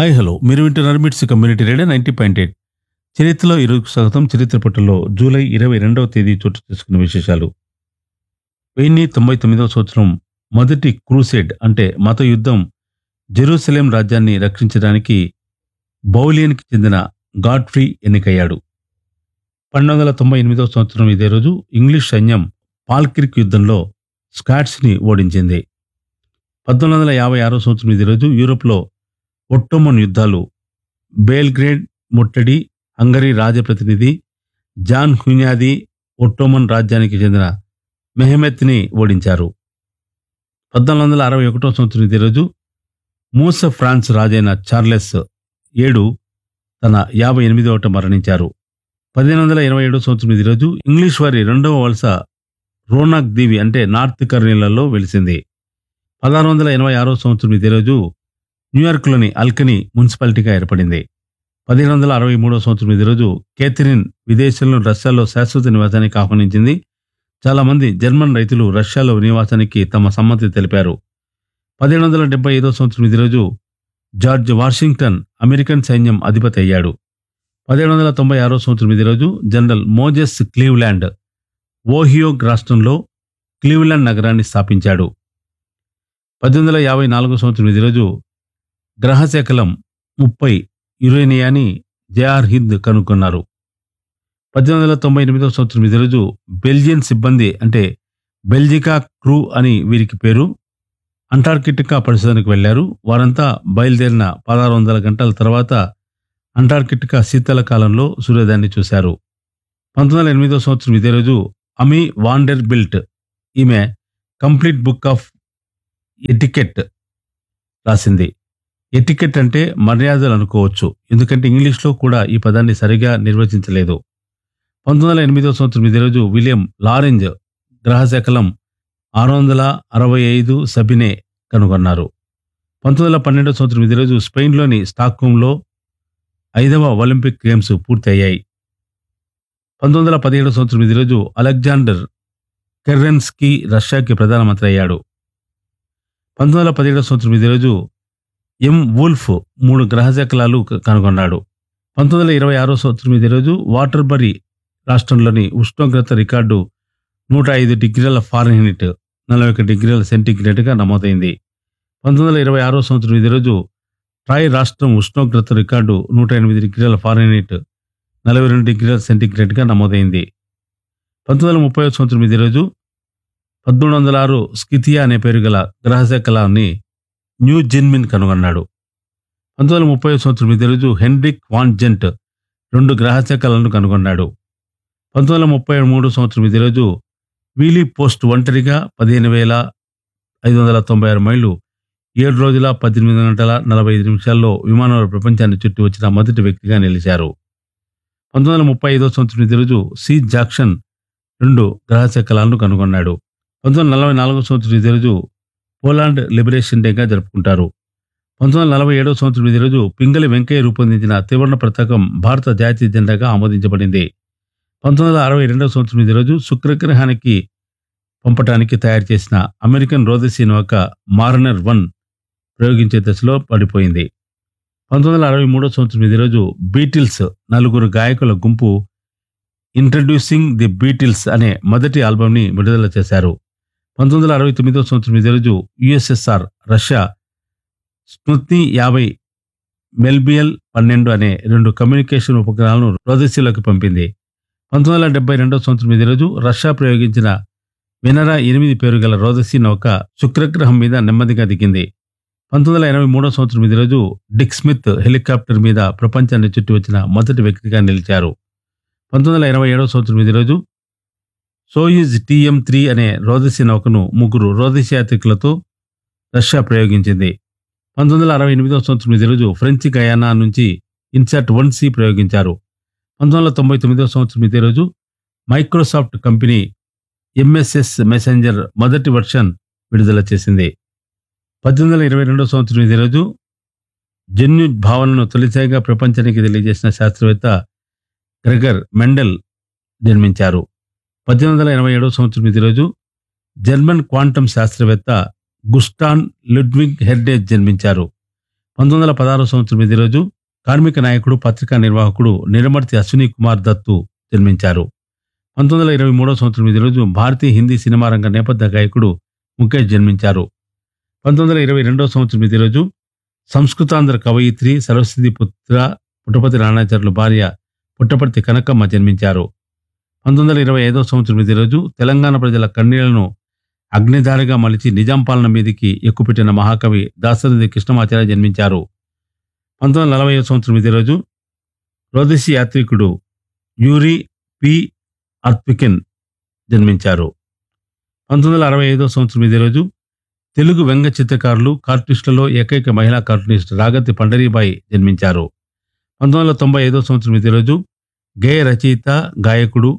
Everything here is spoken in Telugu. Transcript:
హాయ్ హలో మీరు వింటున్నారు MITS community radio ninety point eight చరిత్రలో ఈరోజు స్వాగతం చరిత్ర పట్టులో జూలై ఇరవై రెండవ తేదీ చోటు చేసుకున్న విశేషాలు వెయ్యి తొంభై తొమ్మిదవ సంవత్సరం మొదటి క్రూసేడ్ అంటే మత యుద్ధం జెరూసలేం రాజ్యాన్ని రక్షించడానికి బౌలియన్కి చెందిన గాడ్ఫ్రీ ఎన్నికయ్యాడు పన్నెండు వందల తొంభై ఎనిమిదవ సంవత్సరం ఇదే రోజు ఇంగ్లీష్ సైన్యం పాల్కిర్క్ యుద్ధంలో స్కాట్స్ని ఓడించింది పద్దెనిమిది వందల యాభై ఆరో సంవత్సరం ఇదే రోజు యూరోప్లో ఒట్టోమన్ యుద్ధాలు బేల్గ్రేడ్ ముట్టడి హంగరీ రాజప్రతినిధి జాన్ హ్యున్యాది ఒట్టోమన్ రాజ్యానికి చెందిన మెహమెత్ని ఓడించారు పద్నాలుగు వందల అరవై ఒకటో సంవత్సరం ఇదే రోజు మూస ఫ్రాన్స్ రాజైన చార్లెస్ ఏడు తన యాభై ఎనిమిదవట మరణించారు పదిహేను వందల ఇరవై ఏడో సంవత్సరం ఇదే రోజు ఇంగ్లీష్ వారి రెండవ వలస రోనాక్ దీవి అంటే నార్త్ కర్నీలలో వెలిసింది పదహారు వందల ఎనభై ఆరో సంవత్సరం ఇదే రోజు న్యూయార్క్లోని అల్కనీ మున్సిపాలిటీగా ఏర్పడింది పదిహేను వందల అరవై మూడో సంవత్సరం ఇదే రోజు కేథరిన్ విదేశంలో రష్యాలో శాశ్వత నివాసానికి ఆహ్వానించింది చాలా మంది జర్మన్ రైతులు రష్యాలో నివాసానికి తమ సమ్మతి తెలిపారు పదిహేను వందల డెబ్బై ఐదో సంవత్సరం ఇదే రోజు జార్జ్ వాషింగ్టన్ అమెరికన్ సైన్యం అధిపతి అయ్యాడు పదిహేడు వందల తొంభై ఆరో సంవత్సరం ఇదే రోజు జనరల్ మోజెస్ క్లీవ్లాండ్ ఓహియోగ్ రాష్ట్రంలో క్లీవ్లాండ్ నగరాన్ని స్థాపించాడు పద్దెనిమిది వందల యాభై నాలుగో సంవత్సరం ఇదే రోజు గ్రహశకలం ముప్పై యురేనియాని జేఆర్ హింద్ కనుగొన్నారు పద్దెనిమిది వందల తొంభై ఎనిమిదవ సంవత్సరం ఇదే రోజు బెల్జియన్ సిబ్బంది అంటే బెల్జికా క్రూ అని వీరికి పేరు అంటార్కిటికా పరిశోధనకు వెళ్లారు వారంతా బయలుదేరిన పదహారు వందల గంటల తర్వాత అంటార్కిటికా శీతల కాలంలో సూర్యోదయాన్ని చూశారు పంతొమ్మిది వందల ఎనిమిదవ సంవత్సరం ఇదే రోజు అమీ వాండర్ బిల్ట్ ఈమె కంప్లీట్ బుక్ ఆఫ్ ఎటికెట్ రాసింది ఎటికెట్ అంటే మర్యాదలు అనుకోవచ్చు ఎందుకంటే ఇంగ్లీష్లో కూడా ఈ పదాన్ని సరిగా నిర్వచించలేదు పంతొమ్మిది వందల ఎనిమిదవ సంవత్సరం ఇదే రోజు విలియం లారెంజ్ గ్రహశకలం ఆరు వందల అరవై ఐదు సబినే కనుగొన్నారు పంతొమ్మిది వందల పన్నెండవ సంవత్సరం ఇదే రోజు స్పెయిన్లోని స్టాక్హోమ్లో ఐదవ ఒలింపిక్ గేమ్స్ పూర్తి అయ్యాయి పంతొమ్మిది వందల పదిహేడవ సంవత్సరం ఇదే రోజు అలెగ్జాండర్ కెర్రెన్స్కీ రష్యాకి ప్రధానమంత్రి అయ్యాడు పంతొమ్మిది వందల పదిహేడవ సంవత్సరం ఇదే రోజు ఎం వూల్ఫ్ మూడు గ్రహశకలాలు క- కనుగొన్నాడు పంతొమ్మిది వందల ఇరవై ఆరో సంవత్సరం ఇదే రోజు వాటర్బరీ రాష్ట్రంలోని ఉష్ణోగ్రత రికార్డు నూట ఐదు డిగ్రీల ఫారెన్హీట్ నలభై ఒక డిగ్రీల సెంటీగ్రేడ్గా నమోదైంది పంతొమ్మిది వందల ఇరవై ఆరో సంవత్సరం ఇదే రోజు ట్రాయ్ రాష్ట్రం ఉష్ణోగ్రత రికార్డు నూట ఎనిమిది డిగ్రీల ఫారెన్హీట్ నలభై రెండు డిగ్రీల సెంటీగ్రేడ్గా నమోదైంది పంతొమ్మిది వందల ముప్పై సంవత్సరం ఇదే రోజు పదమూడు వందల ఆరు స్కిథియా అనే పేరు గల గ్రహశకలాన్ని న్యూ జిన్మిన్ కనుగొన్నాడు పంతొమ్మిది వందల ముప్పై సంవత్సరం ఇదే రోజు హెన్రిక్ వాన్ జెంట్ రెండు గ్రహశకలను కనుగొన్నాడు పంతొమ్మిది వందల ముప్పై మూడు సంవత్సరం ఇదే రోజు వీలీ పోస్ట్ ఒంటరిగా పదిహేను వేల ఐదు వందల తొంభై ఆరు మైళ్ళు ఏడు రోజుల పద్దెనిమిది గంటల నలభై ఐదు నిమిషాల్లో విమానంలో ప్రపంచాన్ని చుట్టి వచ్చిన మొదటి వ్యక్తిగా నిలిచారు పంతొమ్మిది వందల ముప్పై ఐదో సంవత్సరం ఇదే రోజు సి జాక్సన్ రెండు గ్రహశకలాలను కనుగొన్నాడు పంతొమ్మిది వందల నలభై నాలుగో సంవత్సరం ఇదే రోజు పోలాండ్ లిబరేషన్ డేగా జరుపుకుంటారు పంతొమ్మిది వందల నలభై ఏడవ సంవత్సరం ఇదే రోజు పింగళి వెంకయ్య రూపొందించిన త్రివర్ణ పతాకం భారత జాతీయ జెండాగా ఆమోదించబడింది పంతొమ్మిది వందల అరవై రెండవ సంవత్సరం ఇదే రోజు శుక్రగ్రహానికి పంపటానికి తయారు చేసిన అమెరికన్ రోదసీ నౌక మారనర్ వన్ ప్రయోగించే దశలో పడిపోయింది పంతొమ్మిది వందల అరవై మూడో సంవత్సరం ఇదే రోజు బీటిల్స్ నలుగురు గాయకుల గుంపు ఇంట్రడ్యూసింగ్ ది బీటిల్స్ అనే మొదటి ఆల్బమ్ని విడుదల చేశారు పంతొమ్మిది వందల అరవై తొమ్మిదో సంవత్సరం ఇదే రోజు యుఎస్ఎస్ఆర్ రష్యా స్మృతి యాభై మెల్బియల్ పన్నెండు అనే రెండు కమ్యూనికేషన్ ఉపగ్రహాలను రోదసీలోకి పంపింది పంతొమ్మిది వందల డెబ్బై రెండో సంవత్సరం ఇదే రోజు రష్యా ప్రయోగించిన వినరా ఎనిమిది పేరు గల రోదసీ నౌక శుక్రగ్రహం మీద నెమ్మదిగా దిగింది పంతొమ్మిది వందల ఎనభై మూడో సంవత్సరం ఇదే రోజు డిక్ స్మిత్ హెలికాప్టర్ మీద ప్రపంచాన్ని చుట్టి వచ్చిన మొదటి వ్యక్తిగా నిలిచారు పంతొమ్మిది వందల ఎనభై ఏడవ సంవత్సరం ఇదే రోజు సోయిజ్ టీఎం త్రీ అనే రోదసీ నౌకను ముగ్గురు రోదసీ యాత్రికులతో రష్యా ప్రయోగించింది పంతొమ్మిది వందల అరవై ఎనిమిదవ సంవత్సరం ఇదే రోజు ఫ్రెంచ్ గయానా నుంచి ఇన్సాట్ వన్ సి ప్రయోగించారు పంతొమ్మిది వందల తొంభై తొమ్మిదవ సంవత్సరం ఇదే రోజు మైక్రోసాఫ్ట్ కంపెనీ ఎంఎస్ఎస్ మెసెంజర్ మొదటి వర్షన్ విడుదల చేసింది పద్దెనిమిది వందల ఇరవై రెండవ సంవత్సరం ఇదే రోజు జన్యు భావనను తొలిసారిగా ప్రపంచానికి తెలియజేసిన శాస్త్రవేత్త గ్రెగర్ మెండెల్ జన్మించారు పద్దెనిమిది వందల ఎనభై ఏడవ సంవత్సరం ఇదే రోజు జర్మన్ క్వాంటం శాస్త్రవేత్త గుస్టాన్ లుడ్విగ్ హెర్డేజ్ జన్మించారు పంతొమ్మిది వందల పదహారు సంవత్సరం ఇదే రోజు కార్మిక నాయకుడు పత్రికా నిర్వాహకుడు నిరమర్తి అశ్విని కుమార్ దత్తు జన్మించారు పంతొమ్మిది వందల ఇరవై మూడో సంవత్సరం ఇదే రోజు భారతీయ హిందీ సినిమా రంగ నేపథ్య గాయకుడు ముఖేష్ జన్మించారు పంతొమ్మిది వందల ఇరవై రెండో సంవత్సరం ఇదే రోజు సంస్కృతాంధ్ర కవయిత్రి సరస్వతి పుత్ర పుట్టపతి రాణాచార్యుల భార్య పుట్టపర్తి కనకమ్మ జన్మించారు పంతొమ్మిది వందల ఇరవై ఐదో సంవత్సరం ఇదే రోజు తెలంగాణ ప్రజల కన్నీళ్లను అగ్నిధారగా మలిచి నిజాం పాలన మీదికి ఎక్కుపెట్టిన మహాకవి దాశరథి కృష్ణమాచార్య జన్మించారు పంతొమ్మిది వందల నలభై సంవత్సరం ఇదే రోజు రోదసి యాత్రికుడు యూరి పి అర్పికిన్ జన్మించారు పంతొమ్మిది వందల అరవై ఐదో సంవత్సరం ఇదే రోజు తెలుగు వ్యంగ్య చిత్రకారులు కార్టూనిస్టులలో ఏకైక మహిళా కార్టూనిస్ట్ రాగతి పండరీబాయి జన్మించారు పంతొమ్మిది వందల తొంభై ఐదో సంవత్సరం ఇదే రోజు గేయ రచయిత గాయకుడు